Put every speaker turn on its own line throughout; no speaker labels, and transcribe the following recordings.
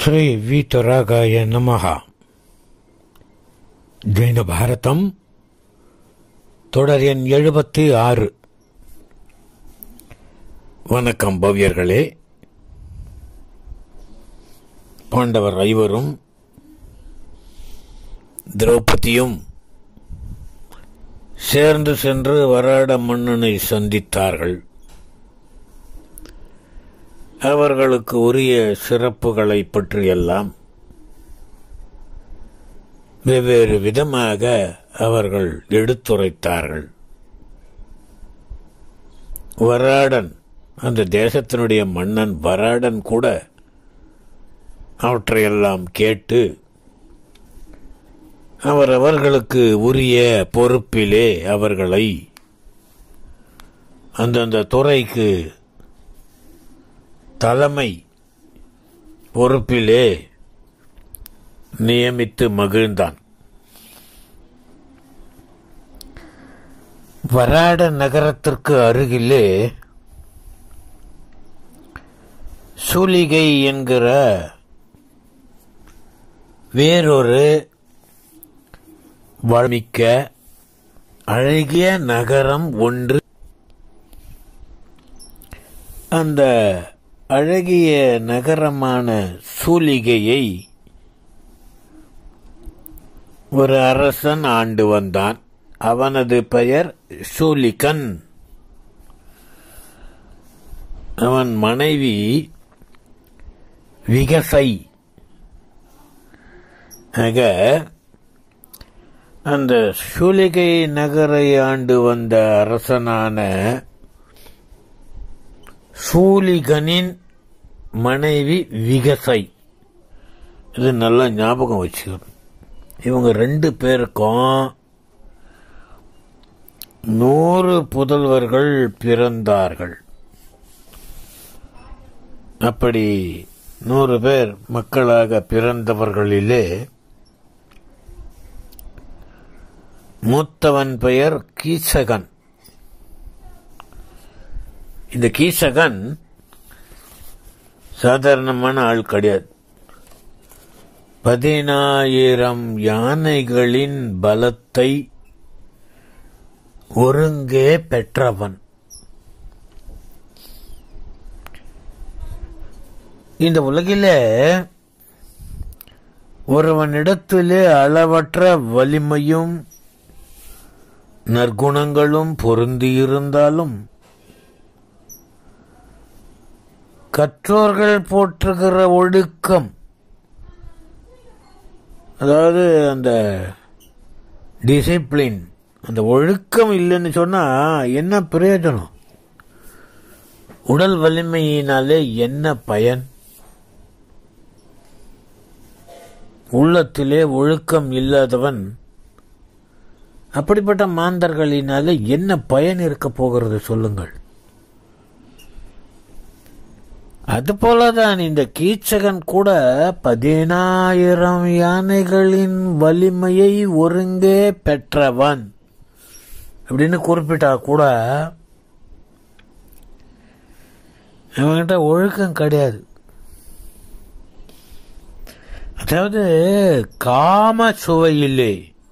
శ్రీ వీతరాగాయ నమ ஜெயின பாரதம் தொடர் எண் எழுபத்தி ஆறு வணக்கம் பவ்யர்களே பாண்டவர் ஐவரும் திரௌபதியும் சேர்ந்து சென்று வராட மன்னனை சந்தித்தார்கள் அவர்களுக்கு உரிய சிறப்புகளை பற்றியெல்லாம் வெவ்வேறு விதமாக அவர்கள் எடுத்துரைத்தார்கள் வராடன் அந்த தேசத்தினுடைய மன்னன் வராடன் கூட அவற்றையெல்லாம் கேட்டு அவர் அவர்களுக்கு உரிய பொறுப்பிலே அவர்களை அந்தந்த துறைக்கு தலைமை பொறுப்பிலே நியமித்து மகிழ்ந்தான் வராட நகரத்திற்கு அருகிலே சூலிகை என்கிற வேறொரு வளமிக்க அழகிய நகரம் ஒன்று அந்த அழகிய நகரமான சூலிகையை ஒரு அரசன் ஆண்டு வந்தான் அவனது பெயர் சூலிகன் அவன் மனைவி விகசை ஆக அந்த சூலிகை நகரை ஆண்டு வந்த அரசனான சூலிகனின் மனைவி விகசை இது நல்லா ஞாபகம் வச்சுக்கணும் இவங்க ரெண்டு பேருக்கும் நூறு புதல்வர்கள் பிறந்தார்கள் அப்படி நூறு பேர் மக்களாக பிறந்தவர்களிலே மூத்தவன் பெயர் கீசகன் இந்த கீசகன் சாதாரணமான ஆள் கிடையாது பதினாயிரம் யானைகளின் பலத்தை ஒருங்கே பெற்றவன் இந்த உலகிலே ஒருவனிடத்திலே அளவற்ற வலிமையும் நற்குணங்களும் பொருந்தியிருந்தாலும் கற்றோர்கள் போற்றுகிற ஒழுக்கம் அதாவது அந்த டிசிப்ளின் அந்த ஒழுக்கம் இல்லைன்னு சொன்னா என்ன பிரயோஜனம் உடல் வலிமையினாலே என்ன பயன் உள்ளத்திலே ஒழுக்கம் இல்லாதவன் அப்படிப்பட்ட மாந்தர்களினாலே என்ன பயன் இருக்க போகிறது சொல்லுங்கள் அதுபோலதான் இந்த கீச்சகன் கூட பதினாயிரம் யானைகளின் வலிமையை ஒருங்கே பெற்றவன் அப்படின்னு குறிப்பிட்டா கூட அவன்கிட்ட ஒழுக்கம் கிடையாது அதாவது காம சுவையில்லை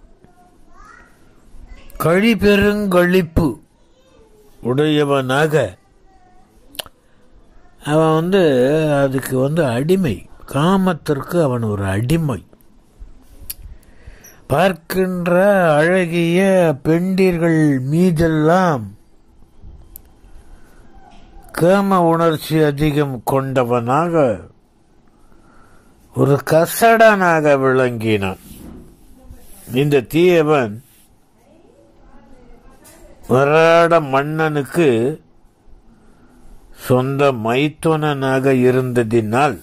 கழிப்பெருங்கழிப்பு உடையவனாக அவன் வந்து அதுக்கு வந்து அடிமை காமத்திற்கு அவன் ஒரு அடிமை பார்க்கின்ற அழகிய பெண்டீர்கள் மீதெல்லாம் காம உணர்ச்சி அதிகம் கொண்டவனாக ஒரு கசடனாக விளங்கினான் இந்த தீயவன் வராட மன்னனுக்கு சொந்த மைத்துனனாக இருந்ததினால்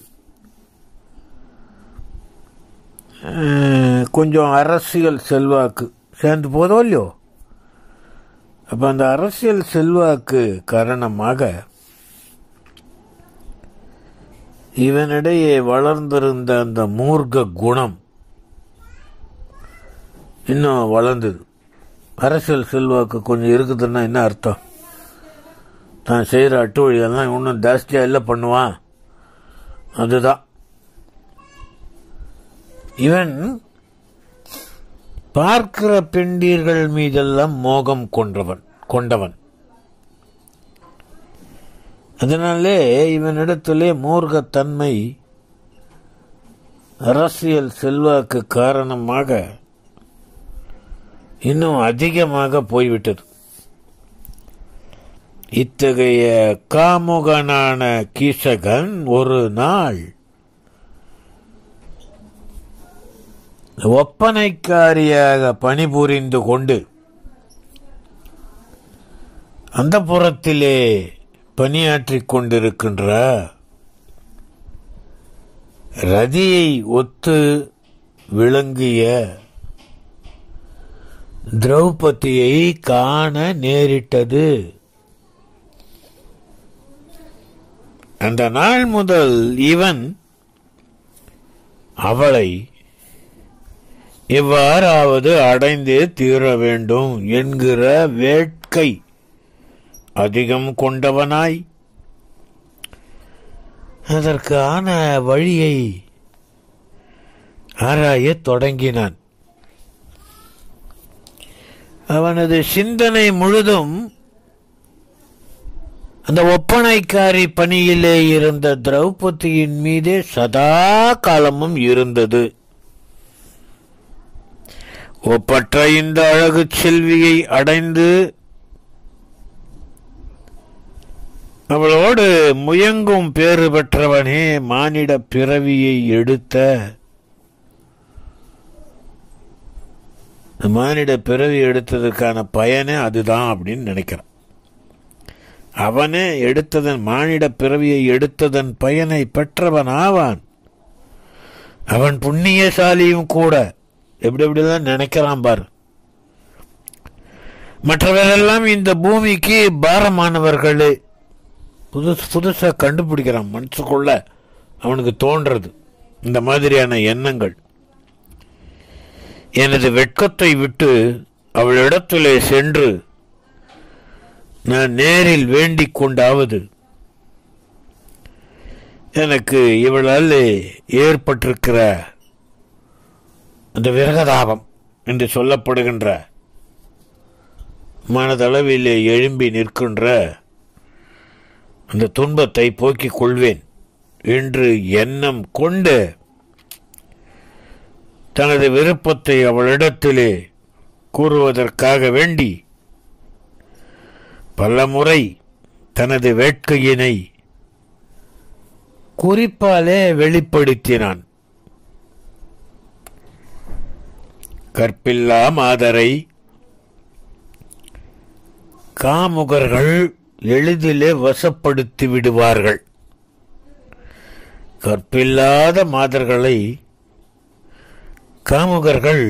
கொஞ்சம் அரசியல் செல்வாக்கு சேர்ந்து போதோ இல்லையோ அப்ப அந்த அரசியல் செல்வாக்கு காரணமாக இவனிடையே வளர்ந்திருந்த அந்த மூர்க்க குணம் இன்னும் வளர்ந்தது அரசியல் செல்வாக்கு கொஞ்சம் இருக்குதுன்னா என்ன அர்த்தம் தான் செய்கிற அட்டுவழியெல்லாம் இன்னும் ஜாஸ்தியாக இல்லை பண்ணுவான் அதுதான் இவன் பார்க்கிற பெண்டீர்கள் மீதெல்லாம் மோகம் கொன்றவன் கொண்டவன் அதனாலே இவனிடத்திலே மூர்க்கத்தன்மை அரசியல் செல்வாக்கு காரணமாக இன்னும் அதிகமாக போய்விட்டது இத்தகைய காமுகனான கீசகன் ஒரு நாள் ஒப்பனைக்காரியாக பணிபுரிந்து கொண்டு அந்த புறத்திலே பணியாற்றிக் கொண்டிருக்கின்ற ரதியை ஒத்து விளங்கிய திரௌபதியை காண நேரிட்டது அந்த நாள் முதல் இவன் அவளை எவ்வாறாவது அடைந்தே தீர வேண்டும் என்கிற வேட்கை அதிகம் கொண்டவனாய் அதற்கான வழியை ஆராயத் தொடங்கினான் அவனது சிந்தனை முழுதும் அந்த ஒப்பனைக்காரி பணியிலே இருந்த திரௌபதியின் மீதே சதா காலமும் இருந்தது ஒப்பற்ற இந்த அழகு செல்வியை அடைந்து அவளோடு முயங்கும் பேறு பெற்றவனே மானிட பிறவியை எடுத்த மானிட பிறவி எடுத்ததுக்கான பயனே அதுதான் அப்படின்னு நினைக்கிறான் அவனே எடுத்ததன் மானிட பிறவியை எடுத்ததன் பயனை பெற்றவன் ஆவான் அவன் புண்ணியசாலியும் கூட எப்படி எப்படிதான் நினைக்கிறான் பார் மற்றவரெல்லாம் இந்த பூமிக்கு பாரமானவர்களே புதுசு புதுசாக கண்டுபிடிக்கிறான் மனசுக்குள்ள அவனுக்கு தோன்றது இந்த மாதிரியான எண்ணங்கள் எனது வெட்கத்தை விட்டு அவளிடத்திலே சென்று நான் நேரில் வேண்டிக் கொண்டாவது எனக்கு இவளால் ஏற்பட்டிருக்கிற அந்த விரகதாபம் என்று சொல்லப்படுகின்ற மனதளவிலே எழும்பி நிற்கின்ற அந்த துன்பத்தை போக்கிக் கொள்வேன் என்று எண்ணம் கொண்டு தனது விருப்பத்தை அவளிடத்திலே கூறுவதற்காக வேண்டி பலமுறை தனது வேட்கையினை குறிப்பாலே வெளிப்படுத்தினான் கற்பில்லா மாதரை காமுகர்கள் எளிதிலே வசப்படுத்தி விடுவார்கள் கற்பில்லாத மாதர்களை காமுகர்கள்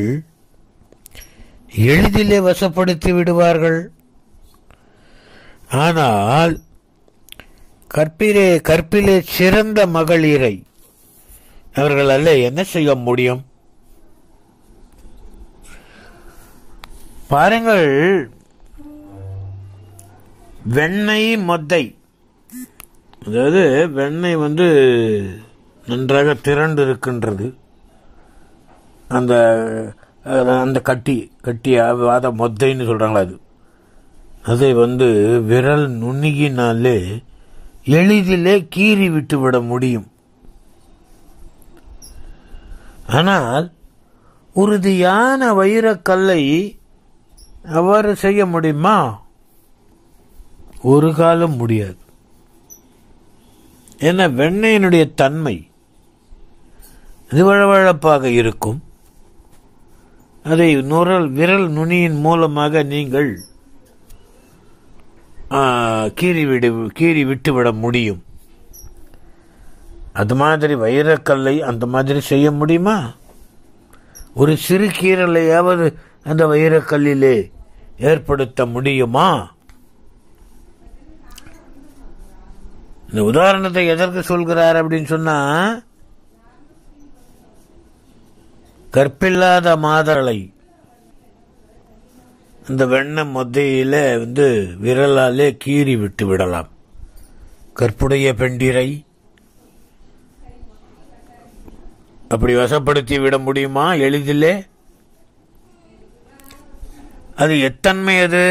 எளிதிலே வசப்படுத்தி விடுவார்கள் ஆனால் கற்பிலே கற்பிலே சிறந்த மகளிரை அவர்களால் என்ன செய்ய முடியும் பாருங்கள் வெண்ணெய் மொத்தை அதாவது வெண்ணெய் வந்து நன்றாக திரண்டு இருக்கின்றது அந்த அந்த கட்டி கட்டி வாத மொத்தைன்னு சொல்றாங்களா அது அதை வந்து விரல் நுண்ணியினாலே எளிதிலே கீறி விட்டு விட முடியும் ஆனால் உறுதியான வைரக்கல்லை அவ்வாறு செய்ய முடியுமா ஒரு காலம் முடியாது ஏன்னா வெண்ணெயினுடைய தன்மை இது வழவழப்பாக இருக்கும் அதை நுரல் விரல் நுனியின் மூலமாக நீங்கள் கீறி விடு கீறி விட்டுவிட முடியும் அது மாதிரி வைரக்கல்லை அந்த மாதிரி செய்ய முடியுமா ஒரு சிறு கீரலையாவது அந்த வைரக்கல்லிலே ஏற்படுத்த முடியுமா இந்த உதாரணத்தை எதற்கு சொல்கிறார் அப்படின்னு சொன்னா கற்பில்லாத மாதரலை அந்த வெண்ணெய் மொத்தையில வந்து விரலாலே கீறி விட்டு விடலாம் கற்புடைய பெண்டிரை அப்படி வசப்படுத்தி விட முடியுமா எளிதிலே அது எத்தன்மை அது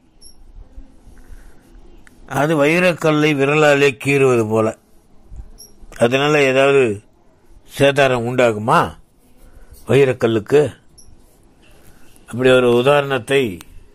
அது வைரக்கல்லை விரலாலே கீறுவது போல அதனால ஏதாவது சேதாரம் உண்டாகுமா வைரக்கல்லுக்கு அப்படி ஒரு உதாரணத்தை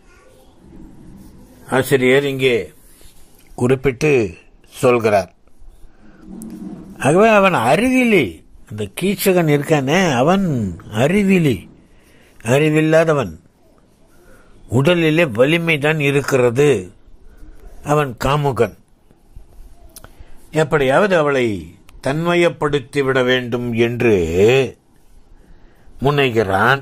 ஆசிரியர் இங்கே குறிப்பிட்டு சொல்கிறார் ஆகவே அவன் அறிவிலி அந்த கீச்சகன் இருக்கானே அவன் அறிவிலி அறிவில்லாதவன் உடலிலே வலிமை தான் இருக்கிறது அவன் காமுகன் எப்படியாவது அவளை தன்மயப்படுத்தி விட வேண்டும் என்று முனைகிறான்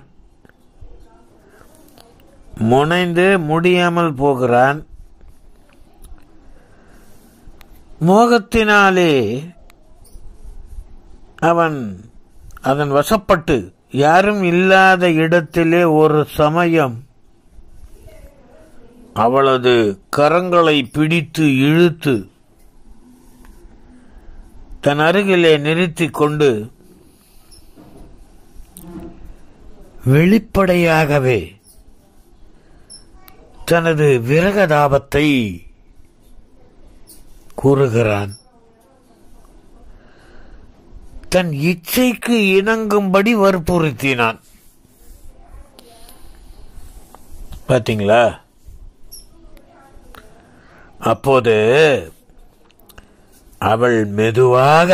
முனைந்து முடியாமல் போகிறான் மோகத்தினாலே அவன் அதன் வசப்பட்டு யாரும் இல்லாத இடத்திலே ஒரு சமயம் அவளது கரங்களை பிடித்து இழுத்து தன் அருகிலே நிறுத்திக் கொண்டு வெளிப்படையாகவே தனது விரகதாபத்தை கூறுகிறான் தன் இச்சைக்கு இணங்கும்படி வற்புறுத்தினான் பாத்தீங்களா அப்போது அவள் மெதுவாக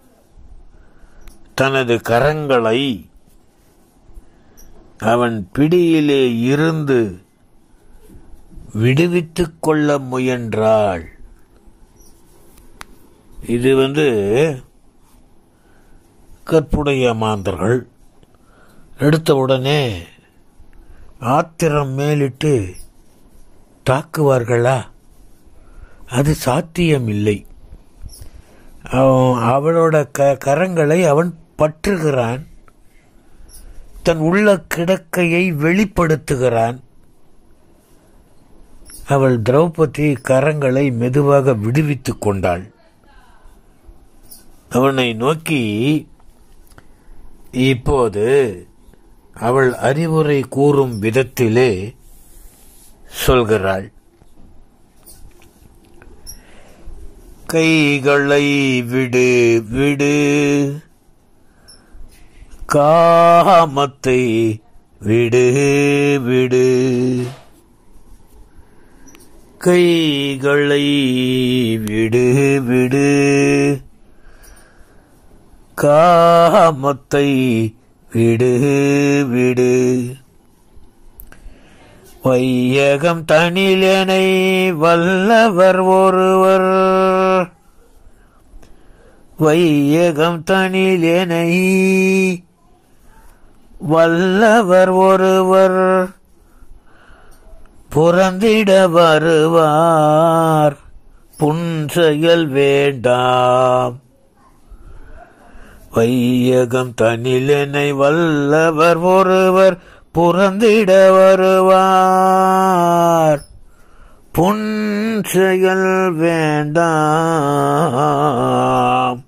தனது கரங்களை அவன் பிடியிலே இருந்து விடுவித்துக் கொள்ள முயன்றாள் இது வந்து கற்புடைய மாந்தர்கள் எடுத்த உடனே ஆத்திரம் மேலிட்டு தாக்குவார்களா அது சாத்தியமில்லை அவன் அவளோட க கரங்களை அவன் பற்றுகிறான் தன் உள்ள கிடக்கையை வெளிப்படுத்துகிறான் அவள் திரௌபதி கரங்களை மெதுவாக விடுவித்துக் கொண்டாள் அவனை நோக்கி இப்போது அவள் அறிவுரை கூறும் விதத்திலே சொல்கிறாள் கைகளை விடு விடு காமத்தை விடு விடு கைகளை விடு விடு காமத்தை விடு விடு வையகம் தனிலனை வல்லவர் ஒருவர் வையகம் தனிலனை வல்லவர் ஒருவர் புறந்திட வருவார் புன்செயல் வேண்டாம் வையகம் தனிலனை வல்லவர் ஒருவர் புறந்திட வருவார் புன்செயல் வேண்டாம்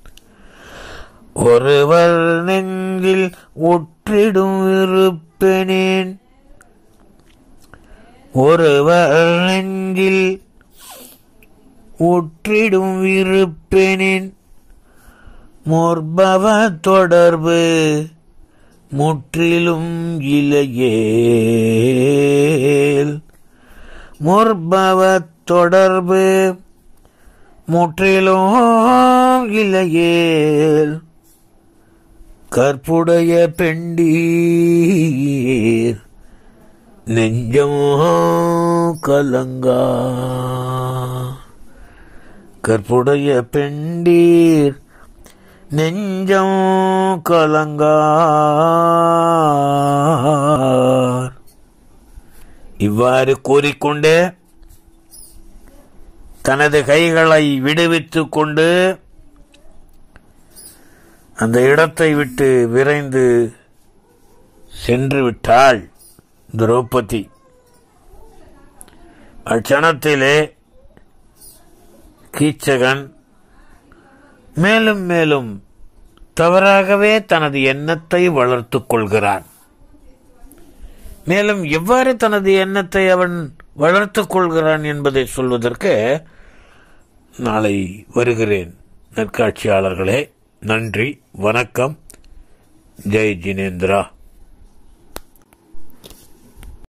ஒருவர் நெஞ்சில் ஒற்றிடும் இருப்பெனேன் ஒருவர் நெஞ்சில் ஒற்றிடும் இருப்பெனின் முற்பவ தொடர்பு முற்றிலும் இலையேல் முற்பவ தொடர்பு முற்றிலும் இலையேல் கற்புடைய பெண்டீர் நெஞ்சம் கலங்கா கற்புடைய பெண்டீர் நெஞ்சம் கலங்கார் இவ்வாறு கூறிக்கொண்டு தனது கைகளை விடுவித்துக் கொண்டு அந்த இடத்தை விட்டு விரைந்து சென்று விட்டாள் திரௌபதி அச்சணத்திலே கீச்சகன் மேலும் மேலும் தவறாகவே தனது எண்ணத்தை வளர்த்துக் கொள்கிறான் மேலும் எவ்வாறு தனது எண்ணத்தை அவன் வளர்த்துக் கொள்கிறான் என்பதை சொல்வதற்கு நாளை வருகிறேன் நற்காட்சியாளர்களே நன்றி வணக்கம் ஜெய் ஜினேந்திரா